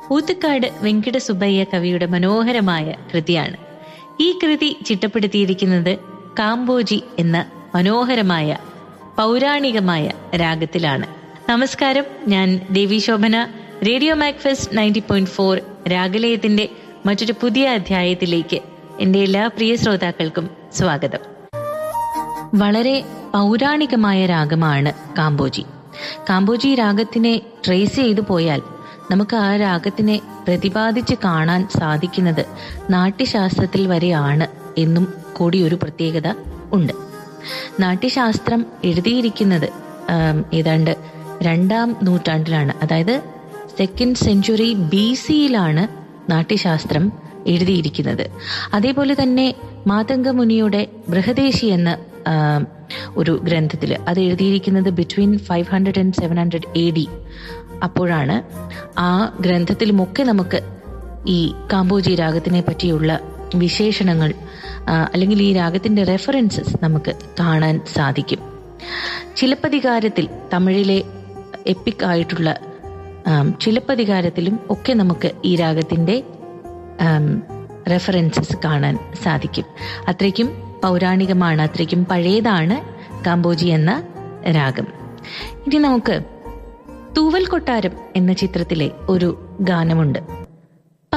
ഊത്തുക്കാട് വെങ്കിട സുബ്ബയ്യ കവിയുടെ മനോഹരമായ കൃതിയാണ് ഈ കൃതി ചിട്ടപ്പെടുത്തിയിരിക്കുന്നത് കാമ്പോജി എന്ന മനോഹരമായ പൗരാണികമായ രാഗത്തിലാണ് നമസ്കാരം ഞാൻ Devi Shobhana radio Macfast ninety point four രാഗലയത്തിന്റെ മറ്റൊരു പുതിയ അധ്യായത്തിലേക്ക് എന്റെ എല്ലാ പ്രിയ ശ്രോതാക്കൾക്കും സ്വാഗതം വളരെ പൗരാണികമായ രാഗമാണ് കാമ്പോജി കാമ്പോജി രാഗത്തിനെ ട്രേസ് ചെയ്തു പോയാൽ നമുക്ക് ആ രാഗത്തിനെ പ്രതിപാദിച്ച് കാണാൻ സാധിക്കുന്നത് നാട്യശാസ്ത്രത്തിൽ വരെയാണ് എന്നും കൂടി ഒരു പ്രത്യേകത ഉണ്ട് നാട്യശാസ്ത്രം എഴുതിയിരിക്കുന്നത് ആം, ഏതാണ്ട് രണ്ടാം നൂറ്റാണ്ടിലാണ് അതായത് സെക്കൻഡ് സെഞ്ചുറി ബി സിയിലാണ് നാട്യശാസ്ത്രം എഴുതിയിരിക്കുന്നത് അതേപോലെ തന്നെ മാതംഗമുനിയുടെ ബൃഹദേശി എന്ന ആം, ഒരു ഗ്രന്ഥത്തിൽ അത് എഴുതിയിരിക്കുന്നത് between five hundred and seven hundred A D അപ്പോഴാണ് ആ ഗ്രന്ഥത്തിലുമൊക്കെ നമുക്ക് ഈ കാമ്പോജി രാഗത്തിനെ പറ്റിയുള്ള വിശേഷണങ്ങൾ ആ, അല്ലെങ്കിൽ ഈ രാഗത്തിന്റെ റെഫറൻസസ് നമുക്ക് കാണാൻ സാധിക്കും ചിലപ്പതികാരത്തിൽ തമിഴിലെ എപ്പിക് ആയിട്ടുള്ള ആം, ചിലപ്പതികാരത്തിലും ഒക്കെ നമുക്ക് ഈ രാഗത്തിന്റെ റെഫറൻസസ് കാണാൻ സാധിക്കും അത്രയ്ക്കും പൗരാണികമാണ് അത്രയ്ക്കും പഴയതാണ് കാമ്പോജി എന്ന രാഗം ഇനി നമുക്ക് തൂവൽ കൊട്ടാരം എന്ന ചിത്രത്തിലെ ഒരു ഗാനമുണ്ട്